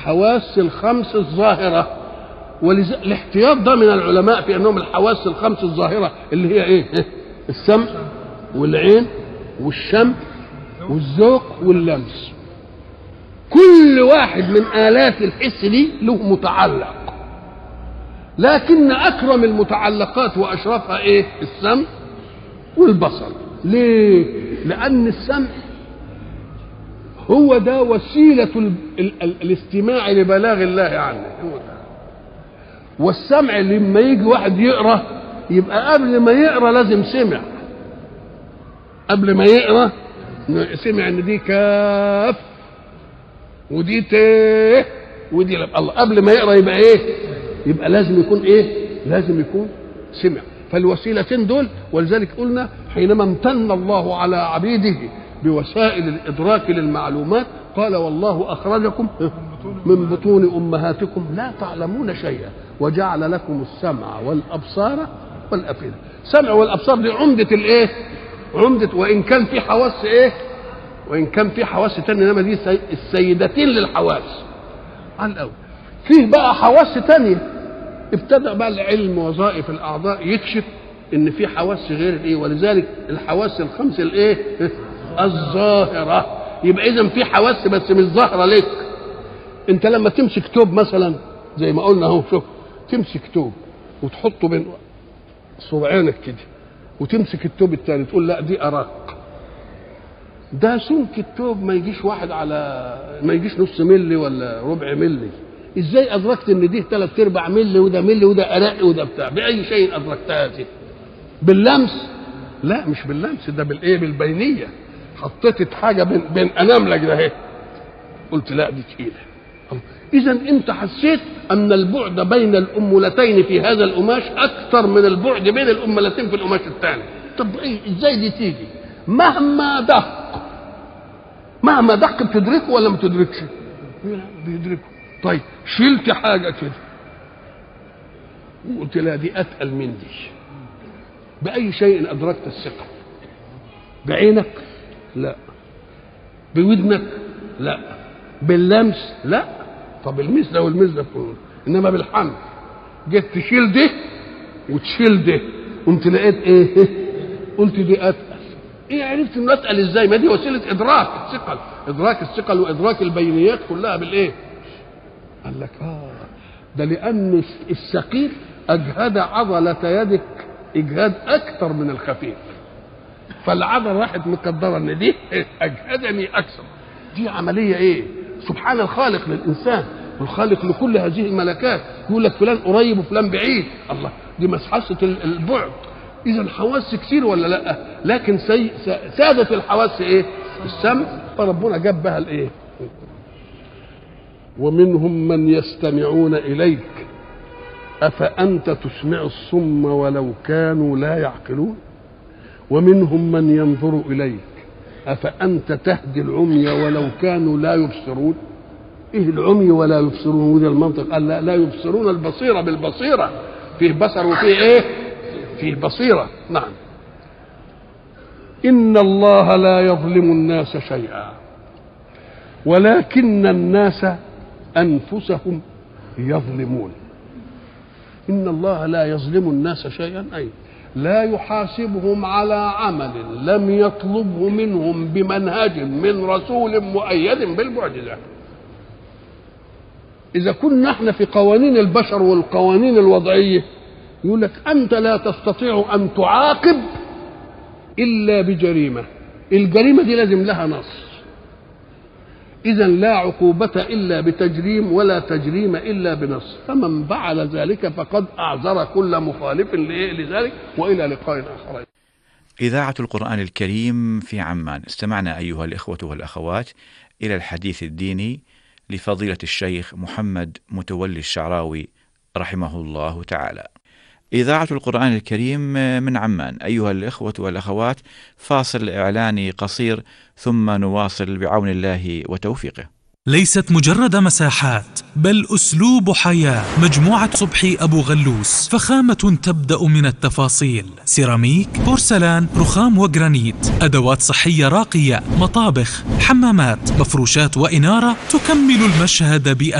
الحواس الخمس الظاهرة ولذلك الاحتياط ده من العلماء في انهم الحواس الخمس الظاهرة اللي هي ايه؟ السمع والعين والشم والذوق واللمس كل واحد من آلات الحس دي له متعلق لكن أكرم المتعلقات وأشرفها إيه؟ السمع والبصر ليه؟ لأن السمع هو ده وسيلة ال ال ال الاستماع لبلاغ الله عنه هو ده والسمع لما يجي واحد يقرأ يبقى قبل ما يقرأ لازم سمع قبل ما يقرأ سمع ان دي كاف ودي ت ودي لب. الله قبل ما يقرا يبقى ايه يبقى لازم يكون ايه لازم يكون سمع فالوسيلتين دول ولذلك قلنا حينما امتن الله على عبيده بوسائل الادراك للمعلومات قال والله اخرجكم من بطون امهاتكم لا تعلمون شيئا وجعل لكم السمع والابصار والافئده السمع والابصار دي عمده الايه عمده وان كان في حواس ايه وان كان في حواس تانية انما دي السيدتين للحواس على الاول فيه بقى حواس تانية ابتدأ بقى العلم وظائف الاعضاء يكشف ان في حواس غير الايه ولذلك الحواس الخمس الايه الظاهره يبقى اذا في حواس بس مش ظاهره لك انت لما تمسك توب مثلا زي ما قلنا اهو شوف تمسك توب وتحطه بين صبعينك كده وتمسك التوب الثاني تقول لا دي اراق ده سمك التوب ما يجيش واحد على ما يجيش نص ملي ولا ربع ملي ازاي ادركت ان دي ثلاث ارباع ملي وده ملي وده ارق وده بتاع باي شيء ادركتها دي باللمس لا مش باللمس ده بالايه بالبينيه حطيت حاجه بين بين اناملك ده اهي قلت لا دي تقيله اذا انت حسيت ان البعد بين الامولتين في هذا القماش اكثر من البعد بين الامولتين في القماش الثاني طب ايه ازاي دي تيجي مهما دق مهما دق بتدركه ولا ما تدركش بيدركه طيب شلت حاجه كده وقلت لا دي اتقل من دي باي شيء ادركت الثقه بعينك لا بودنك لا باللمس لا طب المس ده والمس ده كله انما بالحمل جيت تشيل ده وتشيل ده قمت لقيت ايه قلت دي اتقل ايه عرفت انه اتقل ازاي ما دي وسيله ادراك الثقل ادراك الثقل وادراك البينيات كلها بالايه قال لك اه ده لان الثقيل اجهد عضله يدك اجهاد اكثر من الخفيف فالعضله راحت مقدره ان دي اجهدني اكثر دي عمليه ايه سبحان الخالق للانسان والخالق لكل هذه الملكات يقول لك فلان قريب وفلان بعيد الله دي مسحسه البعد اذا حواس كتير ولا لا لكن سي سادة الحواس ايه السمع فربنا جاب بها الايه ومنهم من يستمعون اليك افانت تسمع الصم ولو كانوا لا يعقلون ومنهم من ينظر اليك افانت تهدي العمي ولو كانوا لا يبصرون ايه العمي ولا يبصرون وده المنطق قال لا, لا يبصرون البصيره بالبصيره فيه بصر وفيه ايه فيه بصيره نعم ان الله لا يظلم الناس شيئا ولكن الناس انفسهم يظلمون ان الله لا يظلم الناس شيئا اي لا يحاسبهم على عمل لم يطلبه منهم بمنهج من رسول مؤيد بالمعجزه اذا كنا احنا في قوانين البشر والقوانين الوضعيه يقول لك انت لا تستطيع ان تعاقب الا بجريمه الجريمه دي لازم لها نص اذا لا عقوبه الا بتجريم ولا تجريم الا بنص فمن فعل ذلك فقد اعذر كل مخالف لذلك والى لقاء اخر إذاعة القرآن الكريم في عمان استمعنا أيها الإخوة والأخوات إلى الحديث الديني لفضيلة الشيخ محمد متولي الشعراوي رحمه الله تعالى إذاعة القرآن الكريم من عمان أيها الإخوة والأخوات فاصل إعلاني قصير ثم نواصل بعون الله وتوفيقه ليست مجرد مساحات بل أسلوب حياة مجموعة صبحي أبو غلوس فخامة تبدأ من التفاصيل سيراميك بورسلان رخام وجرانيت أدوات صحية راقية مطابخ حمامات مفروشات وإنارة تكمل المشهد بأ